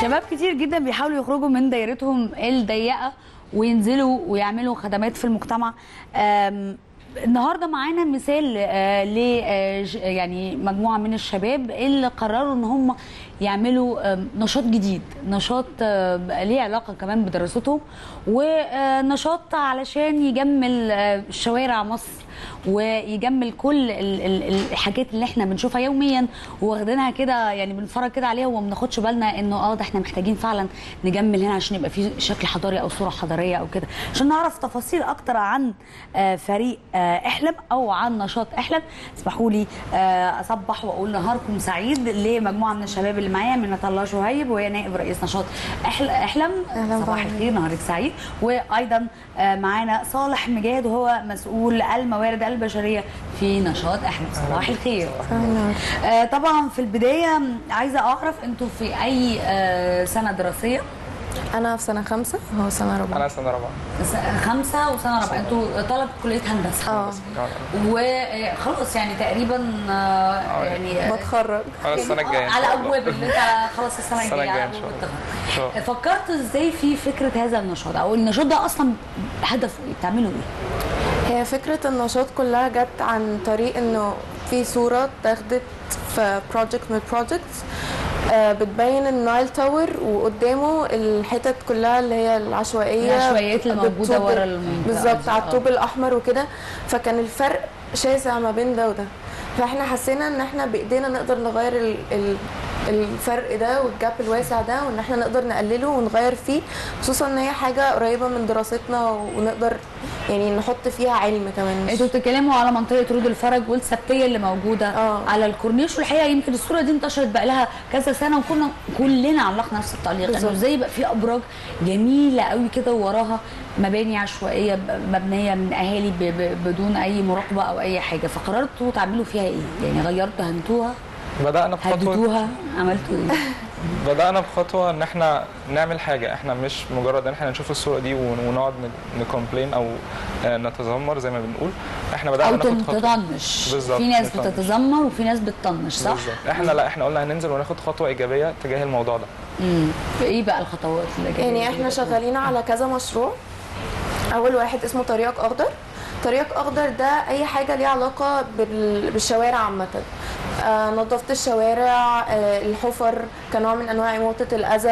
شباب كتير جدا بيحاولوا يخرجوا من دايرتهم الضيقه وينزلوا ويعملوا خدمات في المجتمع أم، النهارده معانا مثال آه، ل آه، ج- يعني مجموعه من الشباب اللي قرروا ان هم يعملوا آم، نشاط جديد نشاط آه، ليه علاقه كمان بدراستهم ونشاط علشان يجمل آه، شوارع مصر ويجمل كل ال- ال- الحاجات اللي احنا بنشوفها يوميا واخدينها كده يعني بنتفرج كده عليها وما بناخدش بالنا انه اه ده احنا محتاجين فعلا نجمل هنا عشان يبقى في شكل حضاري او صوره حضاريه او كده عشان نعرف تفاصيل اكتر عن آه، فريق آه، احلم او عن نشاط احلم اسمحوا لي آه، اصبح واقول نهاركم سعيد لمجموعه من الشباب اللي معايا من الله شهيب وهي نائب رئيس نشاط أحل- احلم أهلاً صباح بحضرتك. الخير نهارك سعيد وايضا آه، معانا صالح مجاهد وهو مسؤول الموارد البشريه في نشاط احلم صباح الخير آه، طبعا في البدايه عايزه اعرف انتوا في اي آه، سنه دراسيه انا في سنه خمسة هو سنه رابعه انا سنه رابعه س- خمسه وسنه رابعه انتوا طلبه كليه هندسه اه وخلاص يعني تقريبا آه، يعني بتخرج انا السنه الجايه إن على شاء الله. ابواب اللي انت خلاص السنه السنة الجايه الجاية على إن شاء أبواب الله. التخرج. إن شاء الله. فكرتوا ازاي في فكره هذا النشاط او النشاط ده اصلا هدفه ايه بتعملوا ايه هي فكره النشاط كلها جت عن طريق انه في صوره اتاخدت في بروجكت من البروجكتس بتبين النايل تاور وقدامه الحتت كلها اللي هي العشوائيه العشوائيات اللي موجودة بالطوب- ورا المنطقة دي، بالظبط على آه. الطوب الاحمر وكده فكان الفرق شاسع ما بين ده وده فاحنا حسينا ان احنا بايدينا نقدر نغير ال ال الفرق ده والجاب الواسع ده وان احنا نقدر نقلله ونغير فيه خصوصا ان هي حاجه قريبه من دراستنا ونقدر يعني نحط فيها علم كمان مش انتوا بتتكلموا على منطقه رود الفرج والسبتيه اللي موجوده آه. على الكورنيش والحقيقه يمكن الصوره دي انتشرت بقى لها كذا سنه وكنا كلنا علقنا نفس التعليق انه بالظبط. ازاي بقى في ابراج جميله قوي كده وراها مباني عشوائيه ب- مبنيه من اهالي ب- ب- بدون اي مراقبه او اي حاجه فقررتوا تعملوا فيها ايه؟ يعني غيرتوا هنتوها بدانا بخطوه هددوها عملتوا ايه؟ بدانا بخطوه ان احنا نعمل حاجه احنا مش مجرد ان احنا نشوف الصوره دي ون- ونقعد نكومبلين او آه، نتذمر زي ما بنقول احنا بدانا او ناخد خطوه تطنش بالظبط، في ناس نطنش. بتتذمر وفي ناس بتطنش صح؟ بالظبط احنا لا احنا قلنا هننزل وناخد خطوه ايجابيه تجاه الموضوع ده امم ايه بقى الخطوات اللي جاية يعني دي احنا بقى؟ شغالين على كذا مشروع اول واحد اسمه طريق اخضر طريق اخضر ده اي حاجه ليها علاقه بال- بالشوارع عامه آه نظافه الشوارع آه الحفر كنوع من انواع اماطه الاذى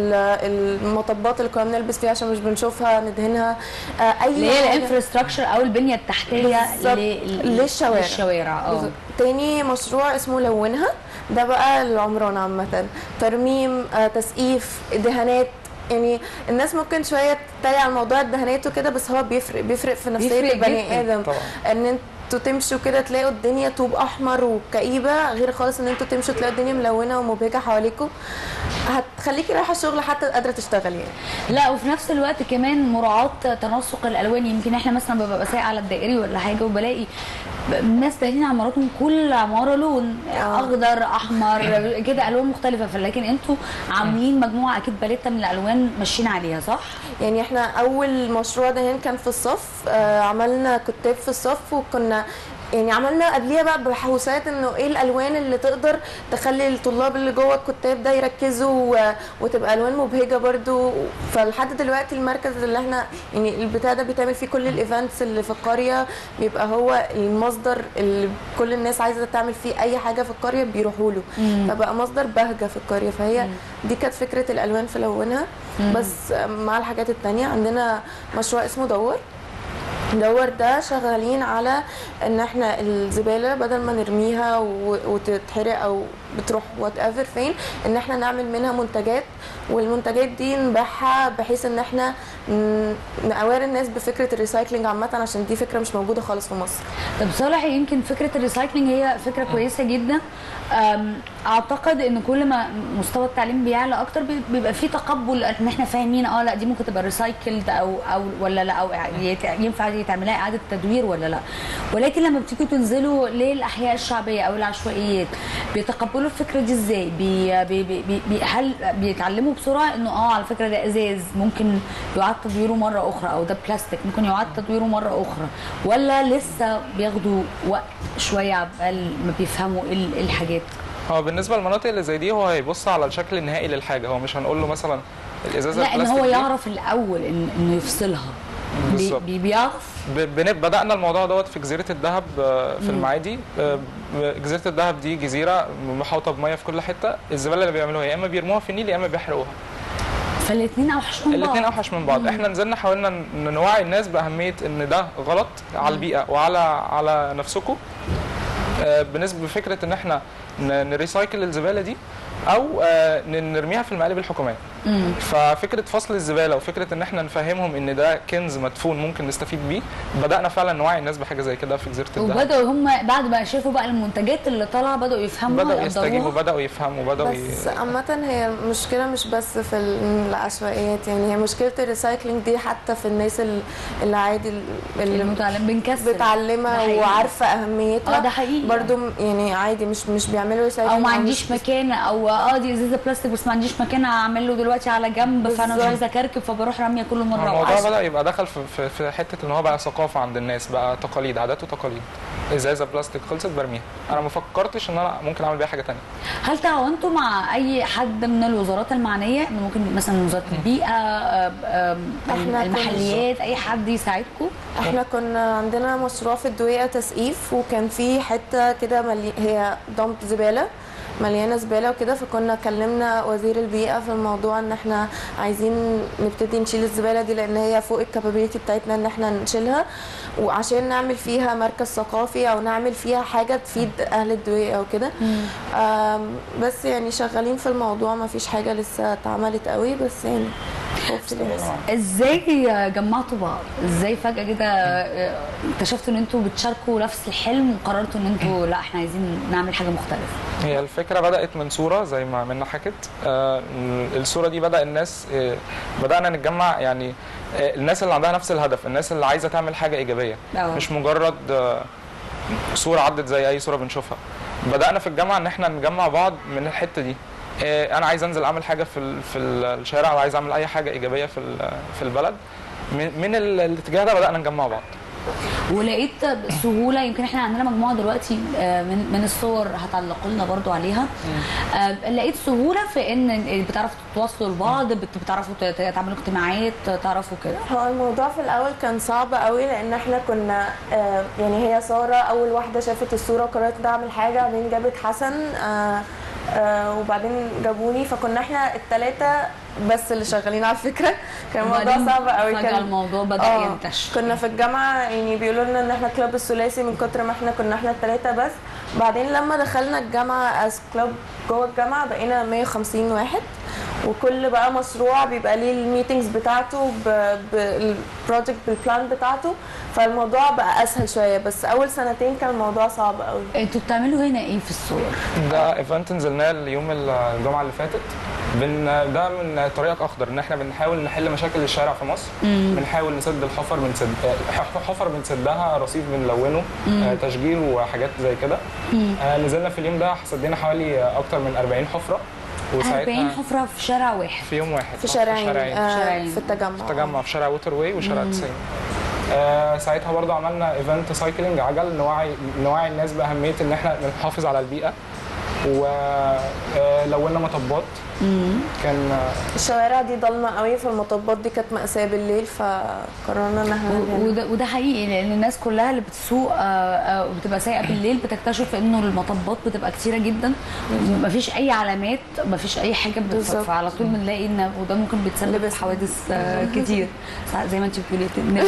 ال- المطبات اللي كنا بنلبس فيها عشان مش بنشوفها ندهنها آه اي اللي هي حاجة- الانفراستراكشر او البنيه التحتيه بالظبط. ل- للشوارع. للشوارع اه بالظبط. تاني مشروع اسمه لونها ده بقى العمران عامة ترميم آه، تسقيف دهانات يعني الناس ممكن شوية تتريق على موضوع الدهانات وكده بس هو بيفرق بيفرق في نفسية بيفرق البني جداً. آدم طبعا. ان انتوا تمشوا كده تلاقوا الدنيا طوب احمر وكئيبه غير خالص ان انتوا تمشوا تلاقوا الدنيا ملونه ومبهجه حواليكوا هتخليكي رايحه الشغل حتى قادره تشتغلي يعني لا وفي نفس الوقت كمان مراعاه تناسق الالوان يمكن احنا مثلا ببقى سايق على الدائري ولا حاجه وبلاقي الناس داهنين عماراتهم كل عماره لون آه. اخضر احمر كده الوان مختلفه فلكن انتوا عاملين مجموعه اكيد باليته من الالوان ماشيين عليها صح؟ يعني احنا اول مشروع دهان كان في الصف آه عملنا كتاب في الصف وكنا يعني عملنا قبليها بقى بحوسات انه ايه الالوان اللي تقدر تخلي الطلاب اللي جوه الكتاب ده يركزوا و... وتبقى الوان مبهجه برضو فلحد دلوقتي المركز اللي احنا يعني البتاع ده بيتعمل فيه كل الايفنتس اللي في القريه بيبقى هو المصدر اللي كل الناس عايزه تعمل فيه اي حاجه في القريه بيروحوا له فبقى مصدر بهجه في القريه فهي دي كانت فكره الالوان في لونها بس مع الحاجات التانية عندنا مشروع اسمه دور دور ده شغالين على ان احنا الزباله بدل ما نرميها و- وتتحرق او بتروح وات ايفر فين ان احنا نعمل منها منتجات والمنتجات دي نبيعها بحيث ان احنا ن- نأوار الناس بفكره الريسايكلينج عامه عشان دي فكره مش موجوده خالص في مصر طب صالح يمكن فكره الريسايكلينج هي فكره كويسه جدا أم، اعتقد ان كل ما مستوى التعليم بيعلى اكتر بي- بيبقى في تقبل ان احنا فاهمين اه لا دي ممكن تبقى ريسايكلد او او ولا لا او يت- ينفع يتعمل لها اعاده تدوير ولا لا ولكن لما بتيجوا تنزلوا للاحياء الشعبيه او العشوائيات بيتقبلوا الفكره دي ازاي بي بي بي بي بي- هل بيتعلموا بسرعه انه اه على فكره ده ازاز ممكن يعاد تدويره مره اخرى او ده بلاستيك ممكن يعاد تدويره مره اخرى ولا لسه بياخدوا وقت شويه عبال ما بيفهموا ايه ال- إيه الحاجات هو بالنسبه للمناطق اللي زي دي هو هيبص على الشكل النهائي للحاجه هو مش هنقول له مثلا الازازه لا ان البلاستيك هو دي يعرف الاول إن انه يفصلها بي بالظبط. بي- بيعرف ب- بن- بدأنا الموضوع دوت في جزيرة الدهب آه، في المعادي آه، ب- جزيرة الدهب دي جزيرة محاوطة بمية في كل حتة الزبالة اللي بيعملوها يا إما بيرموها في النيل يا إما بيحرقوها فالاثنين اوحش من بعض الاثنين أوحش من بعض إحنا نزلنا حاولنا ن- نوعي الناس بأهمية إن ده غلط على البيئة وعلى على نفسكم آه، بالنسبة بفكرة إن إحنا ن- نريسايكل الزبالة دي أو آه، ن- نرميها في المقالب الحكومية مم. ففكره فصل الزباله وفكره ان احنا نفهمهم ان ده كنز مدفون ممكن نستفيد بيه بدانا فعلا نوعي الناس بحاجه زي كده في جزيره الدهب وبداوا هم بعد ما شافوا بقى المنتجات اللي طالعه بداوا يفهموا بداوا يستجيبوا يقدروها. بداوا يفهموا بداوا بس ي... عامة هي المشكلة مش بس في ال- العشوائيات يعني هي مشكلة الريسايكلينج دي حتى في الناس ال- اللي عادي ال- اللي المتعلم بنكسل ده بتعلمها حقيقي. وعارفة أهميتها اه ده حقيقي برضو م- يعني عادي مش مش بيعملوا ريسايكلينج او ما عنديش مكان او اه دي ازازه بلاستيك بس ما عنديش مكان اعمل له دلوقتي على جنب فانا مش بالظبط. عايزه اكركب فبروح راميه كل مره الموضوع وعشرة. بدا يبقى دخل في, في, في حته ان هو بقى ثقافه عند الناس بقى تقاليد عادات وتقاليد ازازه بلاستيك خلصت برميها انا ما فكرتش ان انا ممكن اعمل بيها حاجه تانية هل تعاونتوا مع اي حد من الوزارات المعنيه إنه ممكن مثلا وزاره البيئه آه، آه، إحنا المحليات اي حد يساعدكم احنا كنا عندنا مشروع في الدويقة تسقيف وكان في حتة كده ملي... هي دمب زبالة مليانة زبالة وكده فكنا كلمنا وزير البيئة في الموضوع ان احنا عايزين نبتدي نشيل الزبالة دي لان هي فوق الكابابيلتي بتاعتنا ان احنا نشيلها وعشان نعمل فيها مركز ثقافي او نعمل فيها حاجة تفيد اهل الدويقة وكده آم، بس يعني شغالين في الموضوع ما فيش حاجة لسه اتعملت قوي بس يعني hopefully يحصل. ازاي جمعتوا بعض ازاي فجاه كده آه، اكتشفتوا ان انتوا بتشاركوا نفس الحلم وقررتوا ان انتوا لا احنا عايزين نعمل حاجه مختلفه هي الفكره بدات من صوره زي ما منا حكت آه الصوره دي بدا الناس آه بدانا نتجمع يعني آه الناس اللي عندها نفس الهدف الناس اللي عايزه تعمل حاجه ايجابيه أه. مش مجرد آه صوره عدت زي اي صوره بنشوفها بدانا في الجامعه ان احنا نجمع بعض من الحته دي آه انا عايز انزل اعمل حاجه في ال- في الشارع او عايز اعمل اي حاجه ايجابيه في ال- في البلد من من ال- الاتجاه ده بدانا نجمع بعض ولقيت سهوله يمكن احنا عندنا مجموعه دلوقتي آه، من من الصور هتعلقوا لنا برضو عليها آه، لقيت سهوله في ان بتعرفوا تتواصلوا لبعض بت- بتعرفوا ت- ت- تعملوا اجتماعات تعرفوا كده هو الموضوع في الاول كان صعب قوي لان احنا كنا آه، يعني هي ساره اول واحده شافت الصوره وقررت تعمل حاجه بعدين جابت حسن آه، آه، وبعدين جابوني فكنا احنا الثلاثه بس اللي شغالين على الفكره كان الموضوع وبعدين صعب قوي فجاه كان الموضوع بدا آه، ينتشر كنا في الجامعه يعني بيقولوا لنا ان احنا كلاب الثلاثي من كتر ما احنا كنا احنا الثلاثه بس بعدين لما دخلنا الجامعه از كلاب جوه الجامعه بقينا 150 واحد وكل بقى مشروع بيبقى ليه الميتنجز بتاعته بالبروجكت بالبلان بتاعته فالموضوع بقى اسهل شويه بس اول سنتين كان الموضوع صعب قوي انتوا بتعملوا هنا ايه في الصور؟ ده ايفنت نزلناه اليوم الجمعه اللي فاتت بن ده من طريق اخضر ان احنا بنحاول نحل مشاكل الشارع في مصر بنحاول نسد الحفر بنسد آه، حفر بنسدها رصيف بنلونه آه، تشجير وحاجات زي كده آه، نزلنا في اليوم ده سدينا حوالي آه، اكتر من 40 حفره 40 حفره في شارع واحد في يوم واحد في آه، شارعين شارعين آه، شارعين. في التجمع في تجمع في شارع ووتر واي وشارع 90 آه ساعتها برضه عملنا ايفنت سايكلينج عجل نوعي نوعي الناس باهميه ان احنا نحافظ على البيئه ولونا مطبات كان آه، الشوارع دي ضلمه قوي فالمطبات دي كانت مأساة بالليل فقررنا ان احنا و- نعمل. وده, وده حقيقي لان الناس كلها اللي بتسوق آه، آه، وبتبقى سايقه بالليل بتكتشف انه المطبات بتبقى كتيره جدا مفيش اي علامات مفيش اي حاجه بت- بالظبط. فعلى طول بنلاقي ان وده ممكن بيتسبب لبس. في حوادث آه، كتير ساعات زي ما انت بتقولي نلبس.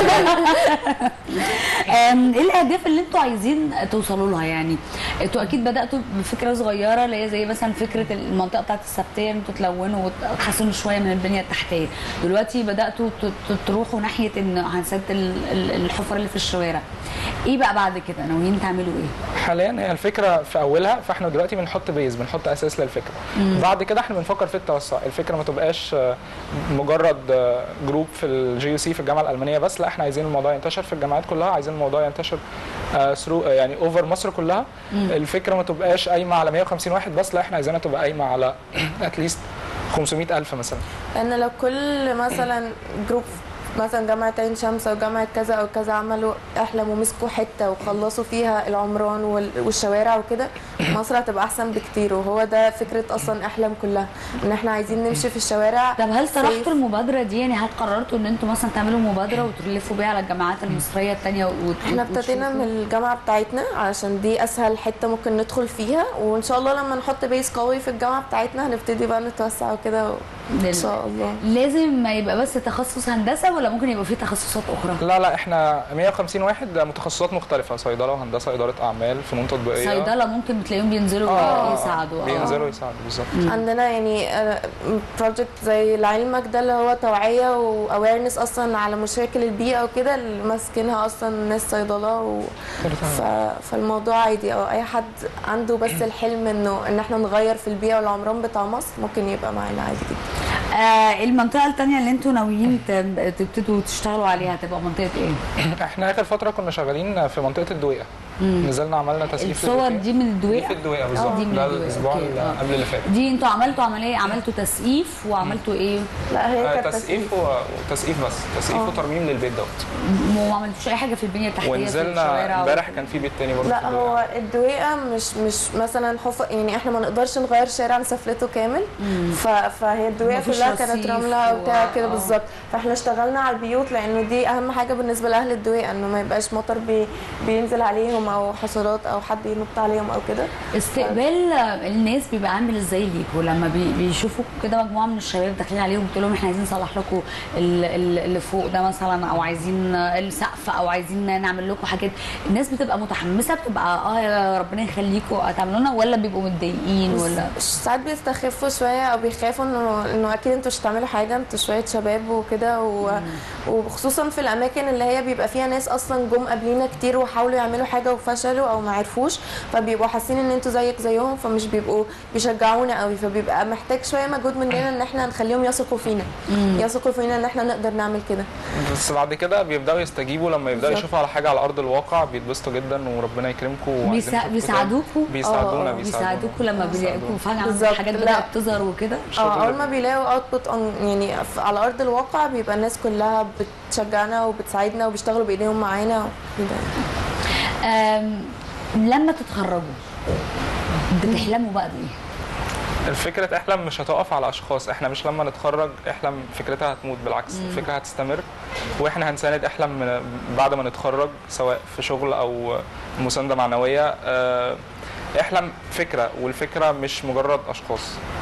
آم، ايه الاهداف اللي انتوا عايزين توصلوا لها يعني انتوا اكيد بداتوا بفكره صغيره اللي هي زي مثلا فكره المنطقه بتاعت السبتيه ان انتوا تلونوا وتحسنوا شويه من البنيه التحتيه دلوقتي بداتوا ت- ت- تروحوا ناحيه ان هنسد ال- ال- الحفر اللي في الشوارع ايه بقى بعد كده ناويين تعملوا ايه حاليا هي الفكره في اولها فاحنا دلوقتي بنحط بيز بنحط اساس للفكره بعد كده احنا بنفكر في التوسع الفكره ما تبقاش آه، مجرد آه، جروب في الجي يو سي في الجامعه الالمانيه بس لا احنا عايزين الموضوع ينتشر في الجامعات كلها عايزين الموضوع ينتشر ثرو يعني اوفر مصر كلها الفكره ما تبقاش قايمه على 150 واحد بس لا احنا عايزينها تبقى قايمه على اتليست 500 الف مثلا ان لو كل مثلا جروب مثلا جامعه عين شمس او جامعه كذا او كذا عملوا احلم ومسكوا حته وخلصوا فيها العمران وال- والشوارع وكده مصر هتبقى احسن بكتير وهو ده فكره اصلا احلام كلها ان احنا عايزين نمشي في الشوارع طب هل safe. طرحتوا المبادره دي يعني هل قررتوا ان انتوا مثلا تعملوا مبادره وتلفوا بيها على الجامعات المصريه الثانيه وت... احنا ابتدينا من الجامعه بتاعتنا علشان دي اسهل حته ممكن ندخل فيها وان شاء الله لما نحط بيس قوي في الجامعه بتاعتنا هنبتدي بقى نتوسع وكده و... ان شاء الله لازم ما يبقى بس تخصص هندسه ولا ممكن يبقى فيه تخصصات اخرى لا لا احنا 150 واحد متخصصات مختلفه صيدله وهندسه اداره اعمال فنون تطبيقيه صيدله ممكن بتلاقيهم بينزلوا آه، يساعدوا آه. بينزلوا يساعدوا بالظبط عندنا يعني بروجكت زي لعلمك ده اللي هو توعيه واويرنس اصلا على مشاكل البيئه وكده اللي ماسكينها اصلا ناس صيدله و... ف... فالموضوع عادي او اي حد عنده بس الحلم انه ان احنا نغير في البيئه والعمران بتاع مصر ممكن يبقى معانا عادي جدا آه المنطقه الثانيه اللي انتوا ناويين ت- تبتدوا تشتغلوا عليها تبقى منطقه ايه؟ احنا اخر فتره كنا شغالين في منطقه الدويقه نزلنا عملنا تسقيف الصور للدويقة. دي من دي الدويقه في الدويقه بالظبط دي من ده الدويقة. الاسبوع أوكي، اللي آه. قبل اللي فات دي انتوا عملتوا عمليه عملتوا تسقيف وعملتوا ايه؟ لا هي آه، كانت تسقيف و- وتسقيف بس تسقيف آه. وترميم للبيت دوت وما عملتوش اي حاجه في البنيه التحتيه في ونزلنا الشوارع امبارح كان في بيت تاني برضه في لا الدويقة. هو الدويقه مش مش مثلا حفر يعني احنا ما نقدرش نغير شارع نسفلته كامل ف... فهي الدويقه مفيش كلها رصيف كانت رمله و- وبتاع كده آه. بالظبط فاحنا اشتغلنا على البيوت لانه دي اهم حاجه بالنسبه لاهل الدويقه انه ما يبقاش مطر بي... بينزل عليهم او حشرات او حد ينط عليهم او كده استقبال الناس بيبقى عامل ازاي ليكوا لما بي- بيشوفوا كده مجموعه من الشباب داخلين عليهم بتقول لهم احنا عايزين نصلح لكم ال- ال- اللي فوق ده مثلا او عايزين السقف او عايزين نعمل لكم حاجات الناس بتبقى متحمسه بتبقى اه يا ربنا يخليكم تعملوا لنا ولا بيبقوا متضايقين ولا بس ساعات بيستخفوا شويه او بيخافوا انه انه اكيد انتوا مش هتعملوا حاجه انتوا شويه شباب وكده و... وخصوصا في الاماكن اللي هي بيبقى فيها ناس اصلا جم قبلينا كتير وحاولوا يعملوا حاجه وفشلوا او ما عرفوش فبيبقوا حاسين ان انتوا زيك زيهم فمش بيبقوا بيشجعونا قوي فبيبقى محتاج شويه مجهود مننا ان احنا نخليهم يثقوا فينا يثقوا فينا ان احنا نقدر نعمل كده بس بعد كده بيبداوا يستجيبوا لما يبداوا بالظبط. يشوفوا على حاجه على ارض الواقع بيتبسطوا جدا وربنا يكرمكم وعايزين بيسا... نشوفكم بيساعدوكوا تاني. بيساعدونا آه، بيساعدوكوا لما بيلاقوا فعلا بالظبط. حاجات لا. بدات تظهر وكده اه اول ما بيلاقوا اوتبوت يعني ف- على ارض الواقع بيبقى الناس كلها بتشجعنا وبتساعدنا وبيشتغلوا بايديهم معانا وكده آم، لما تتخرجوا بتحلموا بقى بايه؟ الفكرة احلم مش هتقف على اشخاص احنا مش لما نتخرج احلم فكرتها هتموت بالعكس الفكرة هتستمر واحنا هنساند احلم من بعد ما نتخرج سواء في شغل او مساندة معنوية آه، احلم فكرة والفكرة مش مجرد اشخاص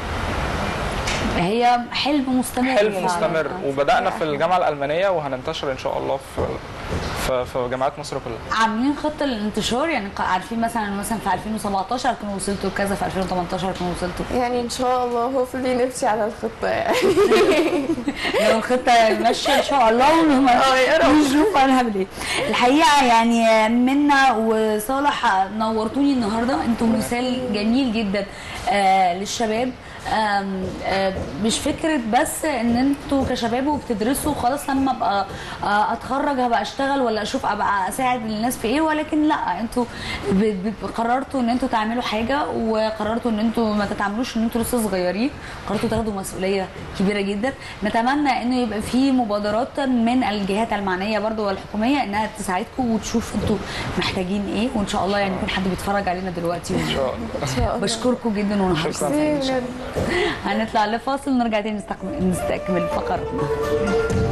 هي حلم مستمر حلم فعلاً. مستمر آه. وبدأنا في الجامعة الألمانية وهننتشر إن شاء الله في في, في جامعات مصر كلها عاملين خطه للانتشار يعني ق- عارفين مثلا مثلا في 2017 كانوا وصلتوا كذا في 2018 كانوا وصلتوا يعني ان شاء الله هوفلي نمشي على الخطه يعني لو الخطه ماشيه ان شاء الله ونهم- اه يا رب. نشوف هنعمل ايه الحقيقه يعني منا وصالح نورتوني النهارده انتم مثال جميل جدا آه للشباب آم، آه مش فكره بس ان انتوا كشباب وبتدرسوا خلاص لما ابقى آه اتخرج هبقى اشتغل ولا اشوف ابقى اساعد الناس في ايه ولكن لا انتوا ب- ب- قررتوا ان انتوا تعملوا حاجه وقررتوا ان انتوا ما تتعاملوش ان انتوا لسه صغيرين قررتوا تاخدوا مسؤوليه كبيره جدا نتمنى انه يبقى في مبادرات من الجهات المعنيه برضو والحكوميه انها تساعدكم وتشوف انتوا محتاجين ايه وان شاء الله يعني يكون حد بيتفرج علينا دلوقتي إن شاء الله ان شاء الله بشكركم جدا ونهار شكراً. سعيد بجد. هنطلع لفاصل ونرجع تاني نستكمل نستكمل فقرتنا